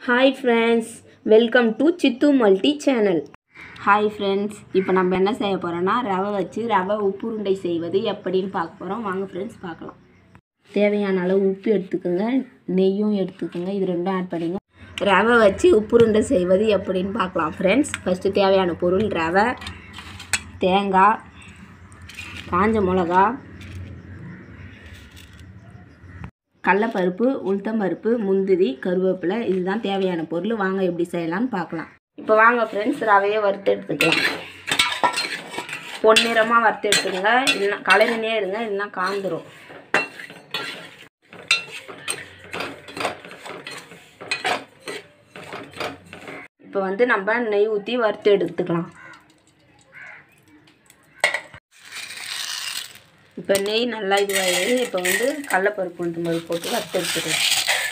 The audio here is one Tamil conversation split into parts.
hi friends welcome to Sidhu multi channel hi friends இப்போ நம்ம என்ன செய்ய போகிறோன்னா ரவை வச்சு ரவை உப்பு உருண்டை செய்வது எப்படின்னு பார்க்க போகிறோம் வாங்க ஃப்ரெண்ட்ஸ் பார்க்கலாம் தேவையான அளவு உப்பு எடுத்துக்கோங்க நெய்யும் எடுத்துக்கோங்க இது ரெண்டும் ஆட் பண்ணிங்க ரவை வச்சு உப்பு உருண்டை செய்வது எப்படின்னு பார்க்கலாம் ஃப்ரெண்ட்ஸ் ஃபஸ்ட்டு தேவையான பொருள் ரவை தேங்காய் காஞ்ச மிளகா கடலப்பருப்பு உளுத்தம்பருப்பு முந்திரி கருவேப்பிலை இதுதான் தேவையான பொருள் வாங்க எப்படி செய்யலாம்னு பார்க்கலாம் இப்போ வாங்க ஃப்ரெண்ட்ஸ் ரவையை வறுத்து எடுத்துக்கலாம் பொன்னிறமாக வறுத்து எடுத்துக்கோங்க இல்லைனா கலரினே இருங்க இல்லைனா காந்துரும் இப்போ வந்து நம்ம நெய் ஊற்றி வறுத்து எடுத்துக்கலாம் இப்போ நெய் நல்லா இதுவாகிடுது இப்போ வந்து கடலப்பருப்பு உளுத்தம் பருப்பு போட்டு வறுத்து எடுத்துக்கலாம்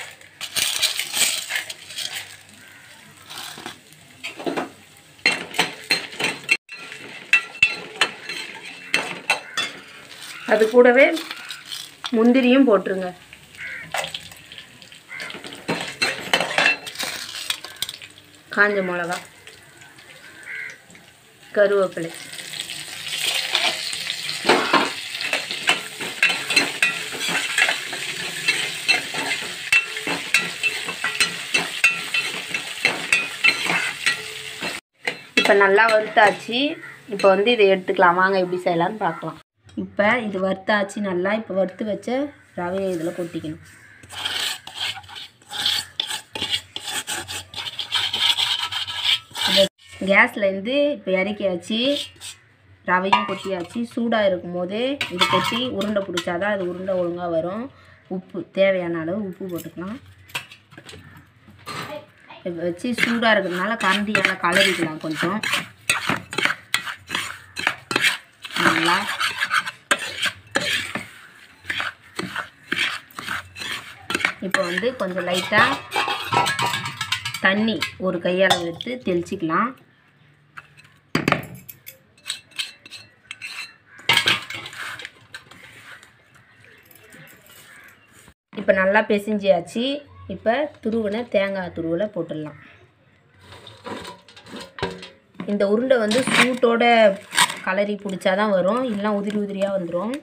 அது கூடவே முந்திரியும் போட்டுருங்க காஞ்ச மிளகா கருவேப்பிலை இப்போ நல்லா வறுத்தாச்சு இப்போ வந்து இதை எடுத்துக்கலாம் வாங்க எப்படி செய்யலாம்னு பார்க்கலாம் இப்போ இது வறுத்தாச்சு நல்லா இப்போ வறுத்து வச்ச ரவையை இதில் கொட்டிக்கணும் கேஸ்லேருந்து இப்போ இறக்கியாச்சு ரவையும் கொட்டியாச்சு சூடாக இருக்கும் போதே இது கொட்டி உருண்டை பிடிச்சாதான் அது உருண்டை ஒழுங்காக வரும் உப்பு தேவையான அளவு உப்பு போட்டுக்கலாம் இப்போ வச்சு சூடாக இருக்கிறதுனால கரண்டியால் கலரிக்கலாம் கொஞ்சம் நல்லா இப்போ வந்து கொஞ்சம் லைட்டாக தண்ணி ஒரு கையால் எடுத்து தெளிச்சிக்கலாம் இப்போ நல்லா பிசைஞ்சியாச்சு இப்போ துருவின தேங்காய் துருவலை போட்டுடலாம் இந்த உருண்டை வந்து சூட்டோட கலரி பிடிச்சாதான் வரும் இல்லைனா உதிரி உதிரியாக வந்துடும்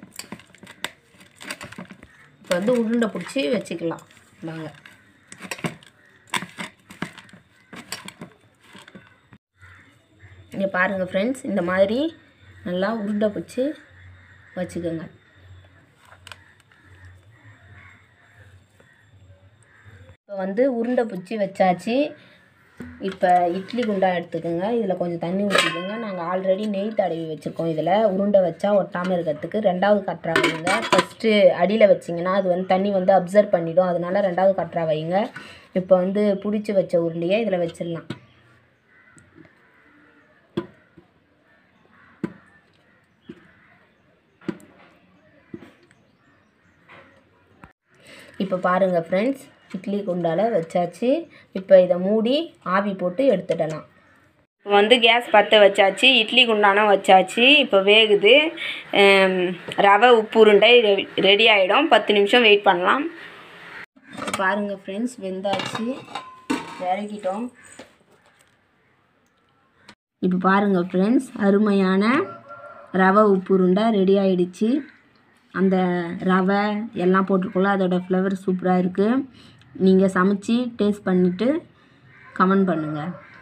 இப்போ வந்து உருண்டை பிடிச்சி வச்சுக்கலாம் நாங்கள் இங்கே பாருங்கள் ஃப்ரெண்ட்ஸ் இந்த மாதிரி நல்லா உருண்டை பிடிச்சி வச்சுக்கோங்க இப்போ வந்து உருண்டை பிடிச்சி வச்சாச்சு இப்போ இட்லி குண்டா எடுத்துக்கோங்க இதில் கொஞ்சம் தண்ணி ஊற்றிக்கோங்க நாங்கள் ஆல்ரெடி நெய் தடவி வச்சுருக்கோம் இதில் உருண்டை வச்சா ஒட்டாமல் இருக்கிறதுக்கு ரெண்டாவது கட்டுறா வைங்க ஃபஸ்ட்டு அடியில் வச்சிங்கன்னா அது வந்து தண்ணி வந்து அப்சர்வ் பண்ணிடும் அதனால ரெண்டாவது கட்டுறா வைங்க இப்போ வந்து பிடிச்சி வச்ச உருண்டையை இதில் வச்சிடலாம் இப்போ பாருங்கள் ஃப்ரெண்ட்ஸ் இட்லி குண்டால வச்சாச்சு இப்போ இதை மூடி ஆவி போட்டு எடுத்துடலாம் இப்போ வந்து கேஸ் பற்ற வச்சாச்சு இட்லி குண்டானம் வச்சாச்சு இப்போ வேகுது ரவை உப்பு உருண்டை ரெடி ஆகிடும் பத்து நிமிஷம் வெயிட் பண்ணலாம் பாருங்கள் ஃப்ரெண்ட்ஸ் வெந்தாச்சு இறக்கிட்டோம் இப்போ பாருங்கள் ஃப்ரெண்ட்ஸ் அருமையான ரவை உப்பு உருண்டை ரெடி ஆகிடுச்சு அந்த ரவை எல்லாம் போட்டிருக்கோம்ல அதோடய ஃப்ளவர் சூப்பராக இருக்குது நீங்கள் சமைச்சி டேஸ்ட் பண்ணிவிட்டு கமெண்ட் பண்ணுங்கள்